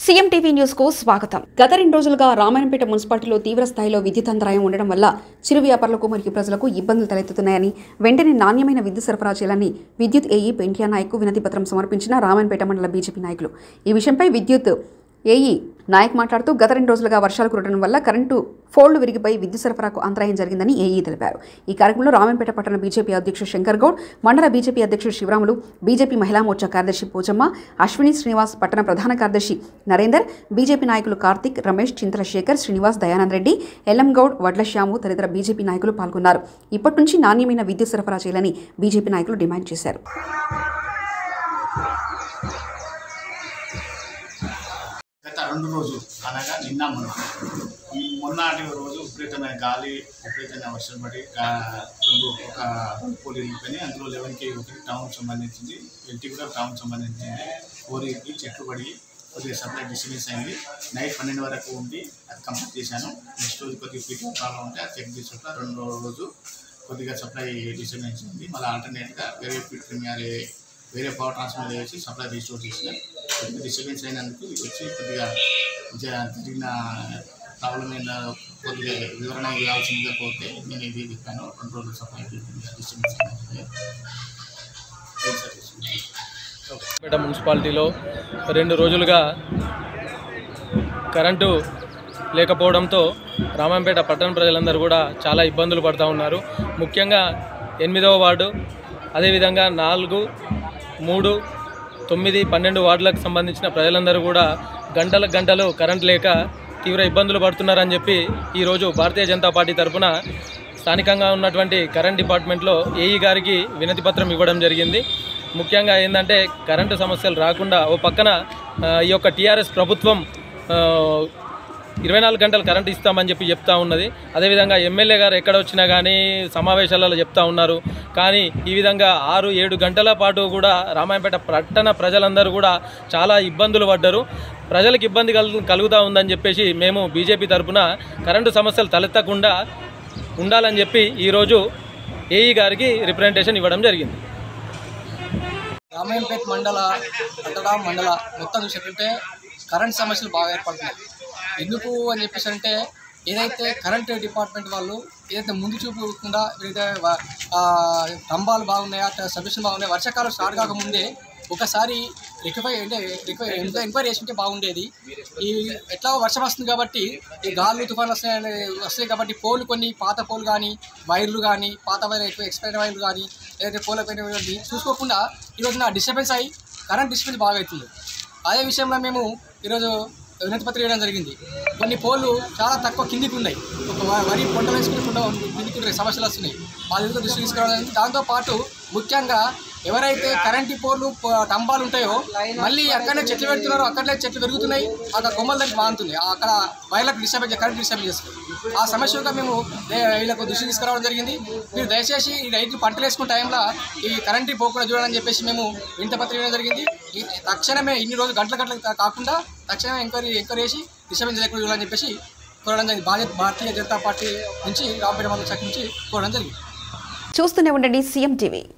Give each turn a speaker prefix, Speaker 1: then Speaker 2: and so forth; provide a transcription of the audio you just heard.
Speaker 1: CM TV news కు స్వాగతం గత రెండు రోజులుగా రామాయణపేట మున్సిపాలిటీలో తీవ్ర స్థాయిలో విద్యుత్ అంతరాయం ఉండడం వల్ల చిరు వ్యాపారులకు మరియు ప్రజలకు ఇబ్బందులు తలెత్తుతున్నాయని వెంటనే నాణ్యమైన విద్యుత్ సరఫరా చేయాలని విద్యుత్ ఏఈ పెంటియా నాయక్ వినతి పత్రం సమర్పించిన రామాయణపేట మండల బీజేపీ నాయకులు ఈ విషయంపై విద్యుత్ ఏఈ నాయక్ మాట్లాడుతూ గత రెండు రోజులుగా వర్షాలు కురవడం వల్ల కరెంటు ఫోళ్లు విరిగిపోయి విద్యుత్ సరఫరాకు అంతరాయం జరిగిందని ఏఈ తెలిపారు ఈ కార్యక్రమంలో రామంపేట పట్టణ బీజేపీ అధ్యక్షుడు శంకర్ గౌడ్ మండల బీజేపీ అధ్యక్షుడు శివరాములు బీజేపీ మహిళా మోర్చా కార్యదర్శి పోచమ్మ అశ్విని శ్రీనివాస్ పట్టణ ప్రధాన కార్యదర్శి నరేందర్ బీజేపీ నాయకులు కార్తిక్ రమేష్ చింతల శేఖర్ శ్రీనివాస్ దయానంద్ రెడ్డి ఎల్ఎం గౌడ్ వడ్ల శ్యాము తదితర బీజేపీ నాయకులు పాల్గొన్నారు ఇప్పటి నుంచి నాణ్యమైన విద్యుత్ సరఫరా చేయాలని బీజేపీ నాయకులు డిమాండ్ చేశారు
Speaker 2: గత రెండు రోజులు అనగా నిన్న మొన్న ఈ మొన్నటి రోజు విపరీతమైన గాలి విపరీతమైన వర్షం పడి గా- రెండు ఒక రెండు పోలీలు వెళ్ళిపోయినాయి అందులో లెవెన్కి ఒకటి టౌన్ సంబంధించింది ఎల్టీ కూడా టౌన్ సంబంధించింది ఫోర్కి చెట్లు పడి కొద్దిగా సప్లై డిస్టర్బెన్స్ అయింది నైట్ పన్నెండు వరకు ఉండి అది కంప్లీట్ చేశాను నెక్స్ట్ రోజు కొద్దిగా పీటర్ ప్రాబ్లం ఉంటే అది చెక్ చేసుకుంటా రెండో రోజు కొద్దిగా సప్లై డిస్టర్బెన్స్ ఉంది మళ్ళీ ఆల్టర్నేట్గా వేరే ఫిట్ ప్రీమియర్ వేరే పవర్ ట్రాన్స్ఫర్ చేసి సప్లై రీస్టోర్ చేసిన కొద్దిగా డిస్టర్బెన్స్ అయినందుకు ఇది వచ్చి కొద్దిగా జ- జరిగిన ప్రాబ్లం అయిన కొద్దిగా వివరణ ఇవ్వాల్సిందిగా పోతే నేను ఇది చెప్పాను రెండు రోజులు సప్లై డిస్టర్బెన్స్ అయినది
Speaker 3: పేట మున్సిపాలిటీలో రెండు రోజులుగా కరెంటు లేకపోవడంతో రామంపేట పట్టణ ప్రజలందరూ కూడా చాలా ఇబ్బందులు పడుతూ ఉన్నారు ముఖ్యంగా ఎనిమిదవ వార్డు అదేవిధంగా నాలుగు మూడు తొమ్మిది పన్నెండు వార్డులకు సంబంధించిన ప్రజలందరూ కూడా గంటల గంటలు కరెంట్ లేక తీవ్ర ఇబ్బందులు పడుతున్నారని చెప్పి ఈరోజు భారతీయ జనతా పార్టీ తరఫున స్థానికంగా ఉన్నటువంటి కరెంట్ డిపార్ట్మెంట్లో ఏఈ గారికి వినతి పత్రం ఇవ్వడం జరిగింది ముఖ్యంగా ఏంటంటే కరెంటు సమస్యలు రాకుండా ఓ పక్కన ఆ, ఈ యొక్క టీఆర్ఎస్ ప్రభుత్వం ఆ, ఇరవై నాలుగు గంటలు కరెంట్ ఇస్తామని చెప్పి చెప్తా ఉన్నది అదేవిధంగా ఎమ్మెల్యే గారు ఎక్కడ వచ్చినా కానీ సమావేశాలలో చెప్తా ఉన్నారు కానీ ఈ విధంగా ఆరు ఏడు గంటల పాటు కూడా రామాయణపేట పట్టణ ప్రజలందరూ కూడా చాలా ఇబ్బందులు పడ్డారు ప్రజలకు ఇబ్బంది కలు కలుగుతూ ఉందని చెప్పేసి మేము బీజేపీ తరఫున కరెంటు సమస్యలు తలెత్తకుండా ఉండాలని చెప్పి ఈరోజు ఏఈ గారికి రిప్రజెంటేషన్ ఇవ్వడం జరిగింది
Speaker 4: రామాయంపేట మండల పట్టణ మండల మొత్తం చూసేటంటే కరెంట్ సమస్యలు బాగా ఏర్పడుతున్నాయి ఎందుకు అని చెప్పేసి అంటే ఏదైతే కరెంట్ డిపార్ట్మెంట్ వాళ్ళు ఏదైతే ముందు చూపకుండా ఏదైతే వ- ఆ, స్తంభాలు బాగున్నాయా సబ్మిషన్ బాగున్నాయి వర్షాకాలం స్టార్ట్ కాకముందే ఒకసారి రికవై అంటే రికవై ఎంక్వైరీ చేసి ఉంటే బాగుండేది ఈ ఎట్లా వర్షం వస్తుంది కాబట్టి ఈ గాలు తుఫాన్లు వస్తాయి వస్తాయి కాబట్టి పోలు కొన్ని పాత పోలు కానీ వైర్లు కానీ పాత వైర్ ఎక్కువ ఎక్స్పైర్ వైర్లు కానీ లేదంటే పోల పైన కానీ చూసుకోకుండా ఈరోజు నా డిస్టర్బెన్స్ అయ్యి కరెంట్ డిస్టర్బెన్స్ బాగా అవుతుంది అదే విషయంలో మేము ఈరోజు వినతి పత్రిక ఇవ్వడం జరిగింది కొన్ని పోలు చాలా తక్కువ కిందికి ఉన్నాయి ఒక వ- వరి పంటలు వేసుకుంటూ కిందికి ఉన్నాయి సమస్యలు వస్తున్నాయి వాళ్ళ ఎదుగు దృష్టి తీసుకురావడం జరిగింది. దాంతోపాటు ముఖ్యంగా ఎవరైతే కరెంటు పోర్లు ప- స్తంభాలు ఉంటాయో మళ్ళీ అక్కడనే చెట్లు పెడుతున్నారో అక్కడనే చెట్లు పెరుగుతున్నాయి అక్కడ కొమ్మల దగ్గర మారుతుంది అక్కడ వైర్లకు డిస్టర్బ్ కరెంట్ డిస్టర్బ్ చేస్తుంది ఆ సమస్యగా మేము దే- వీళ్ళకు దృష్టి తీసుకురావడం జరిగింది మీరు దయచేసి ఈ రైతులు పంటలు వేసుకున్న టైంలో ఈ కరెంటు పోకుండా చూడాలని చెప్పేసి మేము వింతపత్రం ఇవ్వడం జరిగింది ఈ తక్షణమే ఇన్ని రోజులు గంటల గంటలు కా- కాకుండా తక్షణమే ఎంక్వైరీ ఎంక్వైరీ చేసి డిస్టర్బెన్స్ లేకుండా చూడాలని చెప్పేసి కోరడం జరిగింది భారత భారతీయ జనతా పార్టీ నుంచి రాంపేట మండల శాఖ నుంచి కోరడం జరిగింది
Speaker 1: చూస్తూనే ఉండండి సీఎం టీవీ